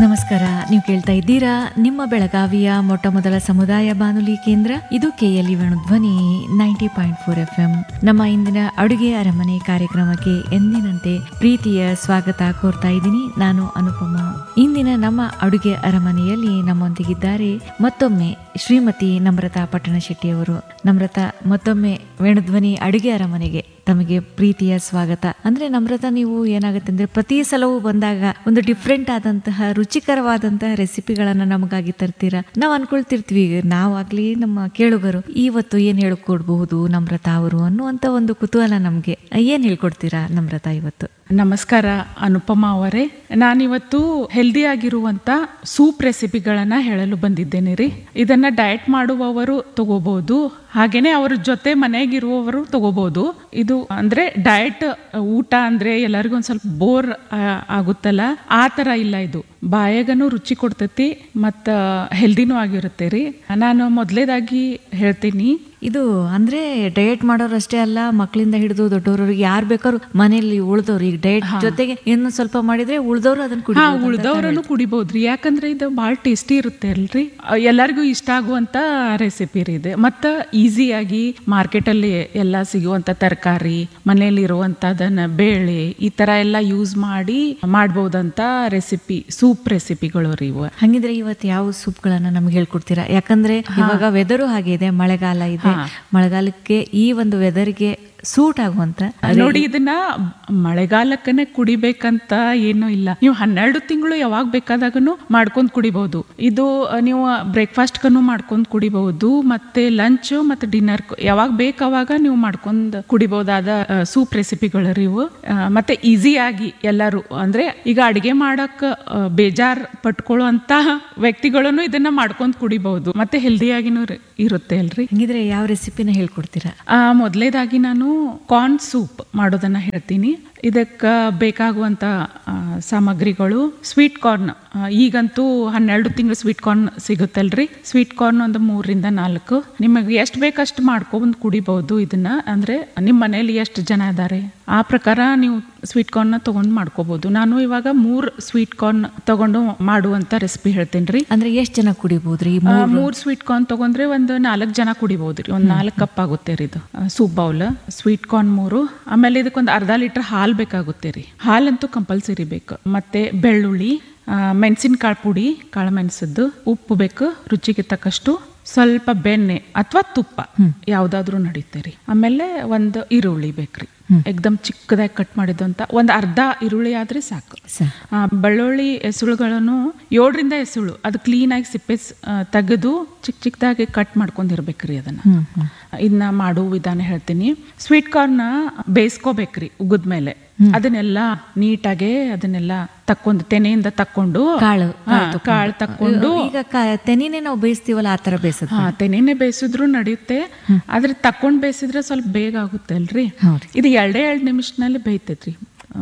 ನಮಸ್ಕಾರ ನೀವು ಕೇಳ್ತಾ ಇದ್ದೀರಾ ನಿಮ್ಮ ಬೆಳಗಾವಿಯ ಮೊಟ್ಟ ಮೊದಲ ಸಮುದಾಯ ಬಾನುಲಿ ಕೇಂದ್ರ ಇದು KLE Dhwani ninety point four F M ನಮ್ಮ ಇಂದಿನ ಅಡುಗೆ ಅರಮನೆ ಕಾರ್ಯಕ್ರಮಕ್ಕೆ ಎಂದಿನಂತೆ ಪ್ರೀತಿಯ ಸ್ವಾಗತ ಕೋರ್ತಾ ಇದ್ದೀನಿ ನಾನು ಅನುಪಮ ಇಂದಿನ ನಮ್ಮ ಅಡುಗೆ ಅರಮನೆಯಲ್ಲಿ ನಮ್ಮೊಂದಿಗಿದ್ದಾರೆ ಮತ್ತೊಮ್ಮೆ ಶ್ರೀಮತಿ ನಮ್ರತಾ ಪಟ್ಟಣ ಶೆಟ್ಟಿಯವರು ನಮ್ರತಾ ಮತ್ತೊಮ್ಮೆ ವೇಣುಧ್ವನಿ ಅಡುಗೆ ಅರಮನೆಗೆ ತಮಗೆ ಪ್ರೀತಿಯ ಸ್ವಾಗತ ಅಂದ್ರೆ ನಮ್ರತ ನೀವು ಏನಾಗುತ್ತೆ ಅಂದ್ರೆ ಪ್ರತಿ ಸಲವೂ ಬಂದಾಗ ಒಂದು ಡಿಫ್ರೆಂಟ್ ಆದಂತಹ ರುಚಿಕರವಾದಂತಹ ರೆಸಿಪಿಗಳನ್ನ ನಮಗಾಗಿ ತರ್ತೀರಾ ನಾವು ಅನ್ಕೊಳ್ತಿರ್ತೀವಿ ನಾವಾಗ್ಲಿ ನಮ್ಮ ಕೇಳುಗರು ಇವತ್ತು ಏನ್ ಹೇಳ್ಕೊಡ್ಬಹುದು ನಮ್ರತ ಅವರು ಅನ್ನುವಂತ ಒಂದು ಕುತೂಹಲ ನಮ್ಗೆ ಏನ್ ಹೇಳ್ಕೊಡ್ತೀರಾ ನಮ್ರತ ಇವತ್ತು ನಮಸ್ಕಾರ ಅನುಪಮ ಅವರೇ ನಾನಿವತ್ತು ಹೆಲ್ದಿ ಆಗಿರುವಂತ ಸೂಪ್ ರೆಸಿಪಿಗಳನ್ನ ಹೇಳಲು ಬಂದಿದ್ದೇನೆ ರೀ ಇದನ್ನ ಡಯಟ್ ಮಾಡುವವರು ತಗೋಬಹುದು ಹಾಗೇನೆ ಅವ್ರ ಜೊತೆ ಮನೆಗಿರುವವರು ತಗೋಬಹುದು ಇದು ಅಂದ್ರೆ ಡಯಟ್ ಊಟ ಅಂದ್ರೆ ಎಲ್ಲರಿಗೂ ಒಂದ್ ಸ್ವಲ್ಪ ಬೋರ್ ಆಗುತ್ತಲ್ಲ ಆ ತರ ಇಲ್ಲ ಇದು ಬಾಯಾಗನು ರುಚಿ ಕೊಡ್ತೈತಿ ಮತ್ತ ಹೆಲ್ದಿನೂ ಆಗಿರುತ್ತೆ ರೀ ನಾನು ಮೊದಲೇದಾಗಿ ಹೇಳ್ತೀನಿ ಇದು ಅಂದ್ರೆ ಡಯಟ್ ಮಾಡೋರು ಅಷ್ಟೇ ಅಲ್ಲ ಮಕ್ಕಳಿಂದ ಹಿಡಿದು ದೊಡ್ಡವರಿಗೆ ಯಾರು ಬೇಕಾದ್ರು ಮನೆಯಲ್ಲಿ ಉಳ್ದವ್ರು ಈಗ ಡಯಟ್ ಜೊತೆಗೆ ಇನ್ನು ಸ್ವಲ್ಪ ಮಾಡಿದ್ರೆ ಉಳ್ದವ್ರು ಅದನ್ನ ಕುಡಿ ಹಾ ಉಳ್ದವ್ರನ್ನು ಕುಡಿಬಹುದ್ರಿ ಯಾಕಂದ್ರೆ ಇದು ಭಾಳ ಟೇಸ್ಟಿ ಇರುತ್ತೆ ಅಲ್ರಿ ಅಹ್, ಎಲ್ಲರಿಗೂ ಇಷ್ಟ ಆಗುವಂತ ರೆಸಿಪಿ ರೀ ಇದು ಮತ್ತ ಈಸಿಯಾಗಿ ಮಾರ್ಕೆಟಲ್ಲಿ ಎಲ್ಲ ಸಿಗುವಂತ ತರಕಾರಿ ಮನೆಯಲ್ಲಿ ಇರುವಂತದನ್ನ ಬೇಳೆ ಈ ತರ ಎಲ್ಲ ಯೂಸ್ ಮಾಡಿ ಮಾಡ್ಬೋದಂತ ರೆಸಿಪಿ ಸೂಪ್ ರೆಸಿಪಿಗಳು ರೀ ಇವ ಹಂಗಿದ್ರೆ ಇವತ್ತು ಯಾವ ಸೂಪ್ಗಳನ್ನ ನಮ್ಗೆ ಹೇಳ್ಕೊಡ್ತೀರಾ ಯಾಕಂದ್ರೆ ಇವಾಗ ವೆದರು ಹಾಗೆ ಇದೆ ಮಳೆಗಾಲ ಇದೆ ಮಳೆಗಾಲಕ್ಕೆ ಈ ಒಂದು ವೆದರ್ಗೆ ಸೂಟ್ ಆಗುವಂತ ನೋಡಿ ಇದನ್ನ ಮಳೆಗಾಲಕ್ಕನೆ ಕುಡಿಬೇಕಂತ ಏನೂ ಇಲ್ಲ ನೀವು ಹನ್ನೆರಡು ತಿಂಗಳು ಯಾವಾಗ ಬೇಕಾದಾಗನು ಮಾಡ್ಕೊಂಡ್ ಕುಡಿಬಹುದು ಇದು ಅಹ್, ನೀವು ಬ್ರೇಕ್ಫಾಸ್ಟ್ ಕನು ಮಾಡ್ಕೊಂಡ್ ಕುಡಿಬಹುದು ಮತ್ತೆ ಲಂಚ್ ಮತ್ತೆ ಡಿನ್ನರ್ ಯಾವಾಗ ಬೇಕಾವಾಗ ನೀವು ಮಾಡ್ಕೊಂಡ್ ಕುಡಿಬಹುದಾದ ಸೂಪ್ ರೆಸಿಪಿಗಳು ರೀ ಇವು ಅಹ್, ಮತ್ತೆ ಈಸಿಯಾಗಿ ಎಲ್ಲರೂ ಅಂದ್ರೆ ಈಗ ಅಡಿಗೆ ಮಾಡಕ್ ಅಹ್, ಬೇಜಾರ್ ಪಟ್ಕೊಳ್ಳುವಂತ ವ್ಯಕ್ತಿಗಳನ್ನು ಇದನ್ನ ಮಾಡ್ಕೊಂಡ್ ಕುಡಿಬಹುದು ಮತ್ತೆ ಹೆಲ್ದಿಯಾಗಿನೂ ಇರುತ್ತೆ ಅಲ್ರಿ ಹಂಗಿದ್ರೆ ಯಾವ ರೆಸಿಪಿನ ಹೇಳ್ಕೊಡ್ತೀರಾ ಆ, ಮೊದಲೇದಾಗಿ ನಾನು ಕಾರ್ನ್ ಸೂಪ್ ಮಾಡೋದನ್ನ ಹೇಳ್ತೀನಿ ಇದಕ್ಕೆ ಬೇಕಾಗುವಂಥ ಆ, ಸಾಮಗ್ರಿಗಳು ಸ್ವೀಟ್ ಕಾರ್ನ್ ಆ, ಈಗಂತೂ ಹನ್ನೆರಡು ತಿಂಗಳು ಸ್ವೀಟ್ ಕಾರ್ನ್ ಸಿಗುತ್ತಲ್ರಿ ಸ್ವೀಟ್ ಕಾರ್ನ್ ಒಂದು ಮೂರರಿಂದ ನಾಲ್ಕು ನಿಮಗೆ ಎಷ್ಟು ಬೇಕಷ್ಟು ಮಾಡ್ಕೊಂಡು ಕುಡಿಬಹುದು ಇದನ್ನ ಅಂದ್ರೆ ನಿಮ್ಮ ಮನೇಲಿ ಎಷ್ಟು ಜನ ಇದ್ದಾರೆ ಆ ಪ್ರಕಾರ ನೀವು ಸ್ವೀಟ್ ಕಾರ್ನ್ನ ತಗೊಂಡು ಮಾಡ್ಕೋಬಹುದು ನಾನು ಇವಾಗ ಮೂರು ಸ್ವೀಟ್ ಕಾರ್ನ್ ತಗೊಂಡು ಮಾಡುವಂತ ರೆಸಿಪಿ ಹೇಳ್ತೀನಿ ರೀ ಅಂದ್ರೆ ಎಷ್ಟ್ ಜನ ಕುಡಿಬಹುದ್ರಿ ಈ ಆ, ಮೂರ್ ಸ್ವೀಟ್ ಕಾರ್ನ್ ತಗೊಂಡ್ರೆ ಒಂದು ನಾಲ್ಕು ಜನ ಕುಡಿಬಹುದ್ರಿ ಒಂದ್ ನಾಲ್ಕು ಕಪ್ ಆಗುತ್ತೆ ರೀ ಇದು ಸೂಪ್ ಬೌಲ್ ಸ್ವೀಟ್ ಕಾರ್ನ್ ಮೂರು ಆಮೇಲೆ ಇದಕ್ಕೊಂದು ಅರ್ಧ ಲೀಟರ್ ಹಾಲು ಬೇಕಾಗುತ್ತೆ ರೀ ಹಾಲಂತೂ ಕಂಪಲ್ಸರಿ ಬೇಕು ಮತ್ತೆ ಬೆಳ್ಳುಳ್ಳಿ ಮೆಣಸಿನಕಾಳು ಪುಡಿ ಕಾಳು ಮೆಣಸದ್ದು ಉಪ್ಪು ಬೇಕು ರುಚಿಗೆ ತಕ್ಕಷ್ಟು ಸ್ವಲ್ಪ ಬೆಣ್ಣೆ ಅಥವಾ ತುಪ್ಪ ಯಾವ್ದಾದ್ರೂ ನಡೀತೆ ರೀ ಆಮೇಲೆ ಒಂದು ಈರುಳ್ಳಿ ಬೇಕ್ರಿ ಎಕ್ದಮ್ ಚಿಕ್ಕದಾಗಿ ಕಟ್ ಮಾಡಿದಂತ ಒಂದು ಅರ್ಧ ಈರುಳ್ಳಿ ಆದ್ರೆ ಸಾಕು ಸ- ಆ, ಬೆಳ್ಳುಳ್ಳಿ ಎಸುಳುಗಳನ್ನು ಏಳರಿಂದ ಎಸುಳು ಅದು ಕ್ಲೀನಾಗಿ ಸಿಪ್ಪೆ ಸ್- ಆ, ತೆಗೆದು ಚಿಕ್ಕ ಚಿಕ್ಕದಾಗಿ ಕಟ್ ಮಾಡ್ಕೊಂಡಿರ್ಬೇಕ್ರಿ ಅದನ್ನ ಹ್ಮ್ ಹ್ಮ್ ಇದನ್ನ ಮಾಡೋ ವಿಧಾನ ಹೇಳ್ತೀನಿ ಸ್ವೀಟ್ ಕಾರ್ನ ಬೇಯಿಸ್ಕೋಬೇಕ್ರಿ ಉಗಿದ ಮೇಲೆ ಅದನ್ನೆಲ್ಲ ನೀಟಾಗೆ ಅದನ್ನೆಲ್ಲ ತಕ್ಕೊಂಡು ತೆನೆಯಿಂದ ತಕ್ಕೊಂಡು ಕಾಳು ಹಾ, ಕಾಳು ತಕ್ಕೊಂಡು ಈಗ ಕ- ತೆನಿನೇ ನಾವು ಬೇಯಿಸ್ತೀವಲ್ಲ ಆ ತರ ಬೇಯಿಸೋದು ಹಾ ತೆನೆನೆ ಬೇಯಿಸಿದ್ರು ನಡೆಯುತ್ತೆ ಆದ್ರೆ ತಕ್ಕೊಂಡ್ ಬೇಯಿಸಿದ್ರೆ ಸ್ವಲ್ಪ ಬೇಗ ಆಗುತ್ತೆ ಅಲ್ರಿ ಹೌದ್ರಿ. ಇದು ಎರಡೇ ಎರಡು ನಿಮಿಷನಲ್ಲಿ ಬೇಯ್ತೈತ್ರಿ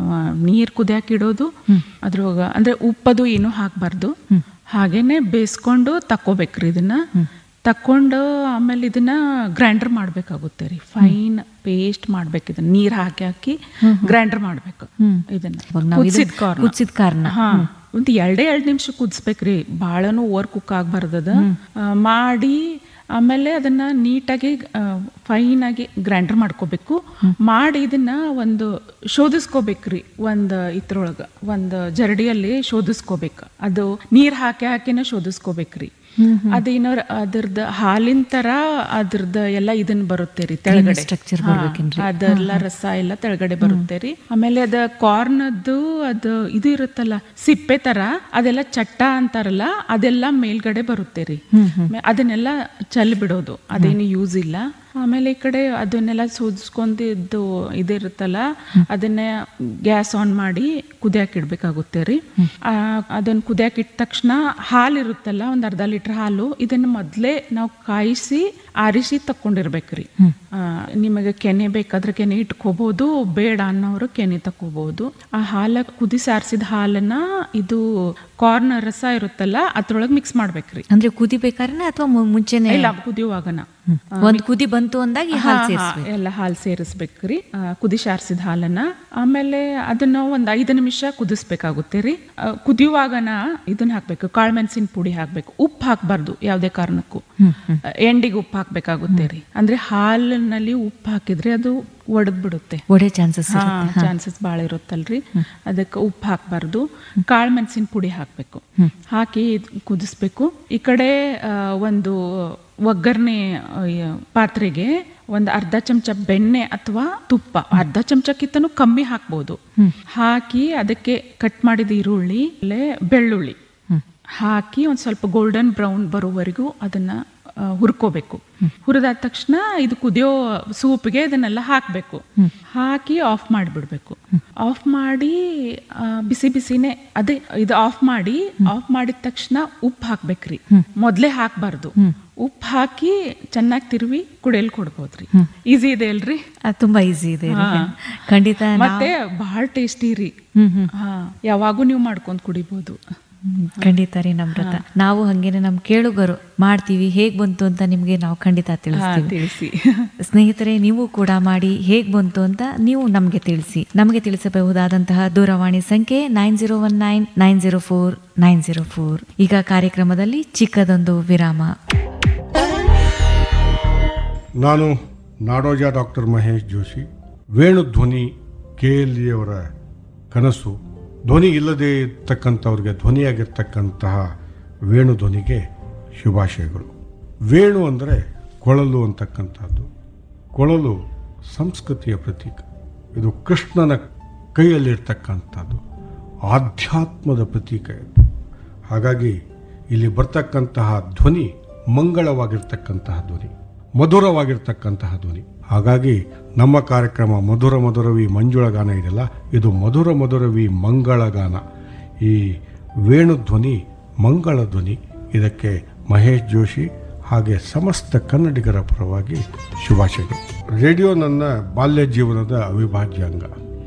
ನೀರು ಕುದಿಯಾಕ ಇಡೋದು ಅದ್ರೊಳಗ ಅಂದ್ರೆ ಉಪ್ಪದು ಏನು ಹಾಕ್ಬಾರ್ದು ಹಾಗೇನೆ ಬೇಯಿಸ್ಕೊಂಡು ತಕ್ಕೋಬೇಕ್ರಿ ಇದನ್ನ ತಕ್ಕೊಂಡು ಆಮೇಲೆ ಇದನ್ನ ಗ್ರೈಂಡರ್ ಮಾಡ್ಬೇಕಾಗುತ್ತೆ ರೀ ಫೈನ್ ಪೇಸ್ಟ್ ಮಾಡ್ಬೇಕು ಇದನ್ನ ನೀರ್ ಹಾಕಿ ಹಾಕಿ ಗ್ರೈಂಡರ್ ಮಾಡ್ಬೇಕು ಇದನ್ನ ಇವಾಗ ನಾವು ಇದನ್ನ ಕುದಿಸಿದ ಕಾರ್ನ್ ಕುದಿಸಿದ ಕಾರ್ನ ಹಾ ಒಂದು ಎರಡೇ ಎರಡು ನಿಮಿಷ ಕುದಿಸ್ಬೇಕ್ರಿ ಭಾಳನು ಓವರ್ ಕುಕ್ ಆಗ್ಬಾರ್ದದ ಆ, ಮಾಡಿ ಆಮೇಲೆ ಅದನ್ನ ನೀಟಾಗಿ ಫೈನ್ ಆಗಿ ಗ್ರೈಂಡರ್ ಮಾಡ್ಕೋಬೇಕು ಮಾಡಿ ಇದನ್ನ ಒಂದು ಶೋಧಿಸ್ಕೋಬೇಕ್ರಿ ಒಂದು ಇದ್ರೊಳಗ ಒಂದು ಜರಡಿಯಲ್ಲಿ ಶೋಧಿಸ್ಕೋಬೇಕು ಅದು ನೀರ್ ಹಾಕಿ ಹಾಕಿನ ಶೋಧಿಸ್ಕೋಬೇಕ್ರಿ ಅದೇನೋ ಅದ್ರದ್ದು ಹಾಲಿನ ತರ ಅದ್ರದ್ದು ಎಲ್ಲ ಇದನ್ನ ಬರುತ್ತೆ ರೀ ತೆಳಗಡೆ structure ಹಾ, ಬರ್ಬೇಕೇನ್ರಿ? ಅದೆಲ್ಲ ರಸ ಎಲ್ಲ ತೆಳಗಡೆ ಬರುತ್ತೆ ರೀ ಆಮೇಲೆ ಅದ ಕಾರ್ನದ್ದು ಅದು ಇದು ಇರುತ್ತಲ್ಲ ಸಿಪ್ಪೆ ತರ ಅದೆಲ್ಲ ಚಟ್ಟ ಅಂತಾರಲ್ಲ ಅದೆಲ್ಲ ಮೇಲ್ಗಡೆ ಬರುತ್ತೆ ರೀ ಮೆ- ಅದನ್ನೆಲ್ಲ ಚೆಲ್ ಬಿಡೋದು ಅದೇನು ಯೂಸ್ ಇಲ್ಲ ಆಮೇಲೆ ಈ ಕಡೆ ಅದನ್ನೆಲ್ಲ ಸೋದಿಸ್ಕೊಂಡಿದ್ದು ಇದಿರುತ್ತಲ್ಲ ಅದನ್ನ ಗ್ಯಾಸ್ ಆನ್ ಮಾಡಿ ಕುದಿಯಾಕ ಇಡ್ಬೇಕಾಗುತ್ತೆ ರೀ ಆ, ಅದನ್ನ ಕುದಿಯಾಕ ಇಟ್ಟ ತಕ್ಷಣ ಹಾಲು ಇರುತ್ತಲ್ಲ ಒಂದ್ ಅರ್ಧ ಲೀಟರ್ ಹಾಲು ಇದನ್ನ ಮೊದ್ಲೇ ನಾವು ಕಾಯಿಸಿ ಆರಿಸಿ ತಕೊಂಡಿರ್ಬೇಕ್ರಿ ಆ, ನಿಮಗೆ ಕೆನೆ ಬೇಕಾದ್ರೆ ಕೆನೆ ಇಟ್ಕೋಬಹುದು ಬೇಡ ಅನ್ನೋರು ಕೆನೆ ತಕೋಬಹುದು ಆ ಹಾಲ ಕುದಿಸಿ ಆರಿಸಿದ ಹಾಲನ್ನ ಇದು ಕಾರ್ನ್ ರಸ ಇರುತ್ತಲ್ಲ ಅದ್ರೊಳಗೆ ಮಿಕ್ಸ್ ಮಾಡ್ಬೇಕ್ರಿ ಅಂದ್ರೆ ಕುದಿಬೇಕಾದ್ರೆ ಅಥವಾ ಮುಂಚೆನೆ ಇಲ್ಲ ಕುದಿಯುವಾಗನ ಒಂದ್ ಕುದಿ ಬಂತು ಅಂದಾಗ ಈ ಹಾಲು ಹಾ, ಸೇರಿಸ್ಬೇಕು ಎಲ್ಲ ಹಾಲು ಸೇರಿಸ್ಬೇಕ್ರಿ ಆ, ಕುದಿ ಸಾರಿಸಿದ ಹಾಲನ್ನ ಆಮೇಲೆ ಅದನ್ನ ಒಂದ್ ಐದು ನಿಮಿಷ ಕುದಿಸ್ಬೇಕಾಗುತ್ತೆ ರೀ ಆ, ಕುದಿಯುವಾಗನ ಇದನ್ನ ಹಾಕ್ಬೇಕು ಕಾಳುಮೆಣಸಿನ ಪುಡಿ ಹಾಕ್ಬೇಕು ಉಪ್ಪು ಹಾಕ್ಬಾರ್ದು ಯಾವುದೇ ಕಾರಣಕ್ಕೂ ಆ, ಎಂಡಿಗೆ ಉಪ್ಪು ಹಾಕ್ಬೇಕಾಗುತ್ತೆ ರೀ ಅಂದ್ರೆ ಹಾಲಿನಲ್ಲಿ ಉಪ್ಪು ಹಾಕಿದ್ರೆ ಅದು ಒಡೆದ್ ಬಿಡುತ್ತೆ ಒಡೆ ಚಾನ್ಸಸ್ ಚಾನ್ಸಸ್ ಭಾಳ ಇರುತ್ತಲ್ರಿ ಅದಕ್ಕೆ ಉಪ್ಪು ಹಾಕ್ಬಾರ್ದು ಕಾಳು ಮೆಣಸಿನ ಪುಡಿ ಹಾಕಬೇಕು ಹಾಕಿ ಇದ್ ಕುದಿಸ್ಬೇಕು ಈ ಕಡೆ ಆ, ಒಂದು ಒಗ್ಗರಣೆ ಆ, ಯ- ಪಾತ್ರೆಗೆ ಒಂದು ಅರ್ಧ ಚಮಚ ಬೆಣ್ಣೆ ಅಥವಾ ತುಪ್ಪ ಅರ್ಧ ಚಮಚಕ್ಕಿಂತನೂ ಕಮ್ಮಿ ಹಾಕ್ಬೋದು ಹಾಕಿ ಅದಕ್ಕೆ ಕಟ್ ಮಾಡಿದ ಈರುಳ್ಳಿ ಆಮೇಲೆ ಬೆಳ್ಳುಳ್ಳಿ ಹಾಕಿ ಒಂದು ಸ್ವಲ್ಪ ಗೋಲ್ಡನ್ ಬ್ರೌನ್ ಬರೋವರೆಗೂ ಅದನ್ನ ಆ, ಹುರ್ಕೋಬೇಕು ಹುರಿದಾದ ತಕ್ಷಣ ಇದು ಕುದಿಯೋ ಸೂಪ್ಗೆ ಇದನ್ನೆಲ್ಲ ಹಾಕಬೇಕು ಹಾಕಿ ಆಫ್ ಮಾಡಿಬಿಡ್ಬೇಕು ಆಫ್ ಮಾಡಿ ಆ, ಬಿಸಿ ಬಿಸಿನೇ ಅದೇ ಇದು ಆಫ್ ಮಾಡಿ ಆಫ್ ಮಾಡಿದ ತಕ್ಷಣ ಉಪ್ಪು ಹಾಕ್ಬೇಕ್ರಿ ಮೊದ್ಲೇ ಹಾಕ್ಬಾರ್ದು ಉಪ್ಪು ಹಾಕಿ ಚೆನ್ನಾಗಿ ತಿರುವಿ ಕುಡಿಯಲ್ ಕೊಡ್ಬೋದ್ರಿ ಈಸಿ ಇದೆ ಅಲ್ರಿ ಅದು ತುಂಬಾ ಈಸಿ ಇದೆ ರೀ. ಹಾ. ಖಂಡಿತ ನಾ- ಮತ್ತೆ ಬಹಳ ಟೇಸ್ಟಿ ರೀ ಹ್ಮ್ ಹ್ಮ್ ಹಾ ಯಾವಾಗೂ ನೀವು ಮಾಡ್ಕೊಂಡ್ ಕುಡಿಬೋದು ಹ್ಮ್, ಖಂಡಿತ ರೀ ನಮ್ರತ ನಾವು ಹಂಗೇನೆ ನಮ್ ಕೇಳುಗರು ಮಾಡ್ತೀವಿ ಹೇಗ್ ಬಂತು ಅಂತ ನಿಮ್ಗೆ ನಾವು ಖಂಡಿತ ಹಾ ತಿಳಿಸ್ತೀವಿ ತಿಳಿಸಿ ಸ್ನೇಹಿತರೆ ನೀವು ಕೂಡ ಮಾಡಿ ಹೇಗ್ ಬಂತು ಅಂತ ನೀವು ನಮಗೆ ತಿಳಿಸಿ ನಮಗೆ ತಿಳಿಸಬಹುದಾದಂತಹ ದೂರವಾಣಿ ಸಂಖ್ಯೆ nine zero one nine nine zero four nine zero four ಈಗ ಕಾರ್ಯಕ್ರಮದಲ್ಲಿ ಚಿಕ್ಕದೊಂದು ವಿರಾಮ ನಾನು Nadoja doctor Mahesh Joshi Venu Dhwani K L ಅವರ ಕನಸು ಧ್ವನಿ ಇಲ್ಲದೆ ಇರ್ತಕ್ಕಂಥವ್ರಿಗೆ ಧ್ವನಿಯಾಗಿರ್ತಕ್ಕಂತಹ ವೇಣು ಧ್ವನಿಗೆ ಶುಭಾಶಯಗಳು ವೇಣು ಅಂದರೆ ಕೊಳಲು ಅಂತಕ್ಕಂಥದ್ದು ಕೊಳಲು ಸಂಸ್ಕೃತಿಯ ಪ್ರತೀಕ ಇದು ಕೃಷ್ಣನ ಕೈಯಲ್ಲಿರ್ತಕ್ಕಂಥದ್ದು ಆಧ್ಯಾತ್ಮದ ಪ್ರತೀಕ ಇದು ಹಾಗಾಗಿ ಇಲ್ಲಿ ಬರ್ತಕ್ಕಂತಹ ಧ್ವನಿ ಮಂಗಳವಾಗಿರ್ತಕ್ಕಂತಹ ಧ್ವನಿ ಮಧುರವಾಗಿರ್ತಕ್ಕಂತಹ ಧ್ವನಿ ಹಾಗಾಗಿ ನಮ್ಮ ಕಾರ್ಯಕ್ರಮ ಮಧುರ ಮಧುರವಿ ಮಂಜುಳ ಗಾನ ಇದೆಯಲ್ಲ ಇದು ಮಧುರ ಮಧುರವಿ ಮಂಗಳ ಗಾನ ಈ ವೇಣು ಧ್ವನಿ ಮಂಗಳ ಧ್ವನಿ ಇದಕ್ಕೆ ಮಹೇಶ್ ಜೋಶಿ ಹಾಗೆ ಸಮಸ್ತ ಕನ್ನಡಿಗರ ಪರವಾಗಿ ಶುಭಾಶಯಗಳು ರೇಡಿಯೋ ನನ್ನ ಬಾಲ್ಯ ಜೀವನದ ಅವಿಭಾಜ್ಯ ಅಂಗ